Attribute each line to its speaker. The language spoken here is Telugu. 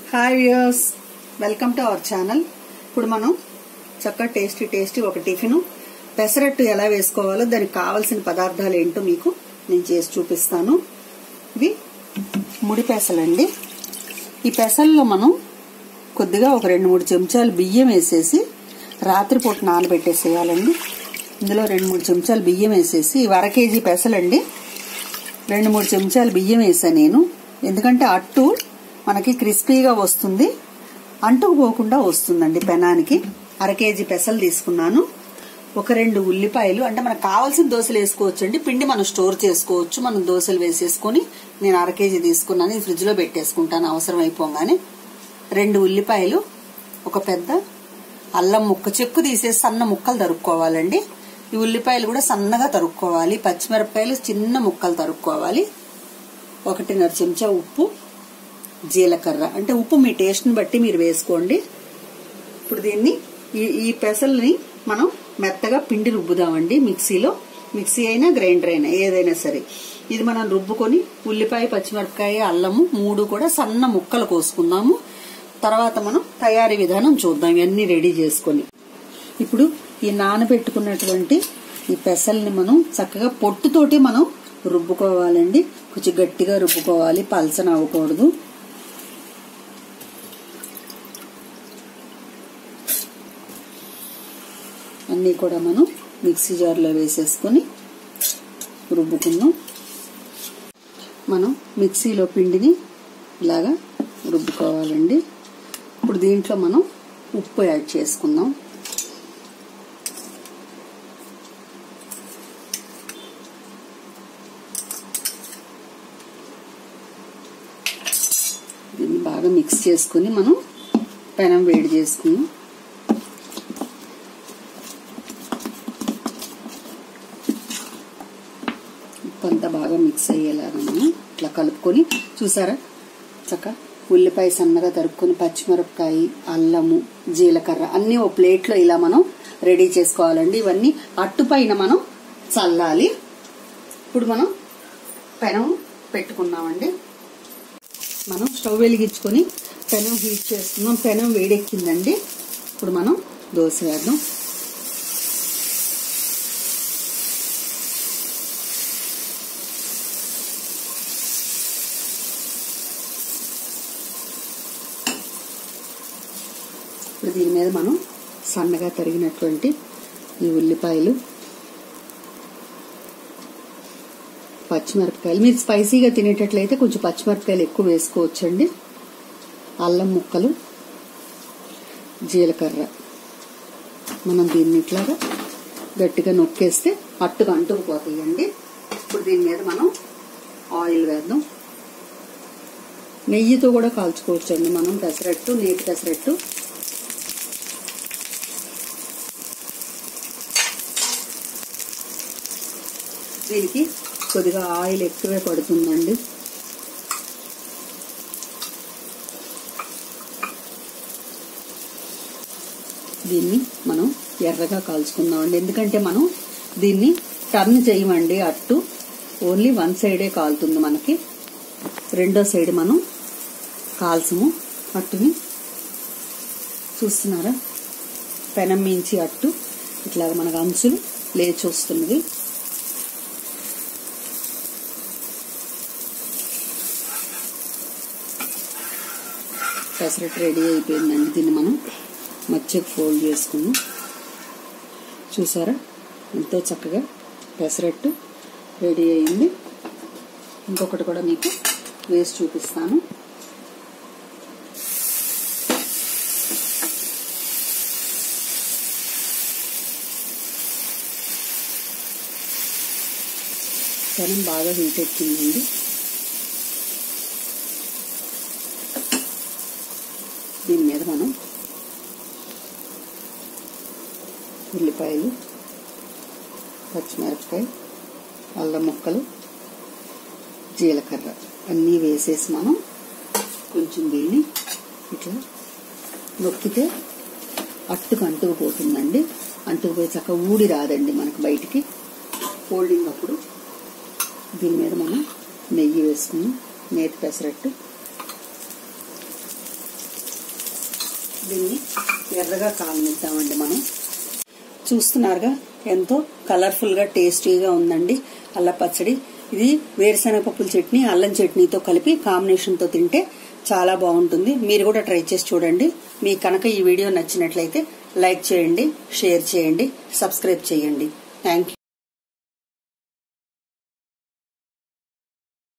Speaker 1: hi viewers welcome to our channel ఇప్పుడు మనం చక్కగా టేస్టీ టేస్టీ ఒక టిఫిన్ పెసరట్టు ఎలా వేసుకోవాలో దానికి కావాల్సిన పదార్థాలు ఏంటో మీకు నేను చేసి చూపిస్తాను ఇవి ముడి పెసలండి ఈ పెసల్లో మనం కొద్దిగా ఒక రెండు మూడు చెంచాలు బియ్యం వేసేసి రాత్రిపూట నానబెట్టేసేయాలండి ఇందులో రెండు మూడు చెంచాలు బియ్యం వేసేసి ఇవి అర కేజీ పెసలండి రెండు మూడు చెంచాలు బియ్యం వేసాను నేను ఎందుకంటే అట్టు మనకి క్రిస్పీగా వస్తుంది అంటుకుపోకుండా వస్తుందండి పెనానికి అర కేజీ పెసలు తీసుకున్నాను ఒక రెండు ఉల్లిపాయలు అంటే మనకు కావాల్సిన దోశలు వేసుకోవచ్చు అండి పిండి మనం స్టోర్ చేసుకోవచ్చు మనం దోశలు వేసేసుకొని నేను అర కేజీ తీసుకున్నాను ఇది ఫ్రిడ్జ్ లో పెట్టేసుకుంటాను అవసరం అయిపోగానే రెండు ఉల్లిపాయలు ఒక పెద్ద అల్లం ముక్క చెక్కు తీసేసి సన్న ముక్కలు తరుక్కోవాలండి ఈ ఉల్లిపాయలు కూడా సన్నగా తరుక్కోవాలి పచ్చిమిరపకాయలు చిన్న ముక్కలు తరుక్కోవాలి ఒకటిన్నర చెంచా ఉప్పు జీలకర్ర అంటే ఉప్పు మీ టేస్ట్ని బట్టి మీరు వేసుకోండి ఇప్పుడు దీన్ని ఈ ఈ పెసల్ని మనం మెత్తగా పిండి రుబ్బుదామండి మిక్సీలో మిక్సీ అయినా గ్రైండర్ అయినా ఏదైనా సరే ఇది మనం రుబ్బుకొని ఉల్లిపాయ పచ్చిమిరపకాయ అల్లము మూడు కూడా సన్న ముక్కలు కోసుకుందాము తర్వాత మనం తయారీ విధానం చూద్దాం ఇవన్నీ రెడీ చేసుకొని ఇప్పుడు ఈ నానబెట్టుకున్నటువంటి ఈ పెసల్ని మనం చక్కగా పొట్టుతోటి మనం రుబ్బుకోవాలండి కొంచెం గట్టిగా రుబ్బుకోవాలి పలసన అవ్వకూడదు అన్నీ కూడా మనం మిక్సీ జార్లో వేసేసుకొని రుబ్బుకుందాం మనం మిక్సీలో పిండిని ఇలాగా రుబ్బుకోవాలండి ఇప్పుడు దీంట్లో మనం ఉప్పు యాడ్ చేసుకుందాం దీన్ని బాగా మిక్స్ చేసుకుని మనం పెనం వేడి చేసుకుందాం ఉప్పు అంతా బాగా మిక్స్ అయ్యేలాగా మనం ఇట్లా కలుపుకొని చూసారా చక్క ఉల్లిపాయ సన్నగా తరుక్కొని పచ్చిమిరపకాయ అల్లము జీలకర్ర అన్నీ ఓ ప్లేట్లో ఇలా మనం రెడీ చేసుకోవాలండి ఇవన్నీ అట్టుపైన మనం చల్లాలి ఇప్పుడు మనం పెనం పెట్టుకున్నామండి మనం స్టవ్ వెలిగించుకొని పెనం హీట్ చేసుకుందాం పెనం వేడెక్కిందండి ఇప్పుడు మనం దోశ వేద్దాం ఇప్పుడు దీని మీద మనం సన్నగా తరిగినటువంటి ఈ ఉల్లిపాయలు పచ్చిమిరపకాయలు మీరు స్పైసీగా తినేటట్లయితే కొంచెం పచ్చిమిరపకాయలు ఎక్కువ వేసుకోవచ్చండి అల్లం ముక్కలు జీలకర్ర మనం దీన్ని ఇట్లాగా గట్టిగా నొక్కేస్తే అట్టుగా అంటుకుపోతాయండి ఇప్పుడు దీని మీద మనం ఆయిల్ వేద్దాం నెయ్యితో కూడా కాల్చుకోవచ్చండి మనం పెసరట్టు నేతి పెసరట్టు దీనికి కొద్దిగా ఆయిల్ ఎక్కువే పడుతుందండి దీన్ని మనం ఎర్రగా కాల్చుకుందామండి ఎందుకంటే మనం దీన్ని టర్న్ చేయమండి అట్టు ఓన్లీ వన్ సైడే కాలుతుంది మనకి రెండో సైడ్ మనం కాల్చము అట్టుని చూస్తున్నారా పెనం మించి అట్టు ఇట్లాగ మనకు అంచులు లేచి వస్తున్నది పెసరట్టు రెడీ అయిపోయిందండి దీన్ని మనం మధ్యకు ఫోల్డ్ చేసుకున్నాం చూసారా ఎంతో చక్కగా పెసరట్టు రెడీ అయింది ఇంకొకటి కూడా మీకు వేసి చూపిస్తాను పెనం బాగా హీట్ ఎక్కిందండి దీని మీద మనం ఉల్లిపాయలు పచ్చిమిరపకాయ అల్లం ముక్కలు జీలకర్ర అన్నీ వేసేసి మనం కొంచెం దీన్ని ఇట్లా నొక్కితే అట్టుకు అంటుకుపోతుందండి అంటుకుపోయి చక్కగా ఊడి రాదండి మనకు బయటికి ఫోల్డింగ్ అప్పుడు దీని మీద మనం నెయ్యి వేసుకుని నేతి పెసరట్టు దీన్ని ఎర్రగా కాలనిద్దామండి మనం చూస్తున్నారుగా ఎంతో కలర్ఫుల్ గా టేస్టీగా ఉందండి అల్ల పచ్చడి ఇది వేరుశనగ పప్పుల చట్నీ అల్లం చట్నీతో కలిపి కాంబినేషన్ తో తింటే చాలా బాగుంటుంది మీరు కూడా ట్రై చేసి చూడండి మీకు కనుక ఈ వీడియో నచ్చినట్లయితే లైక్ చేయండి షేర్ చేయండి సబ్స్క్రైబ్ చేయండి థ్యాంక్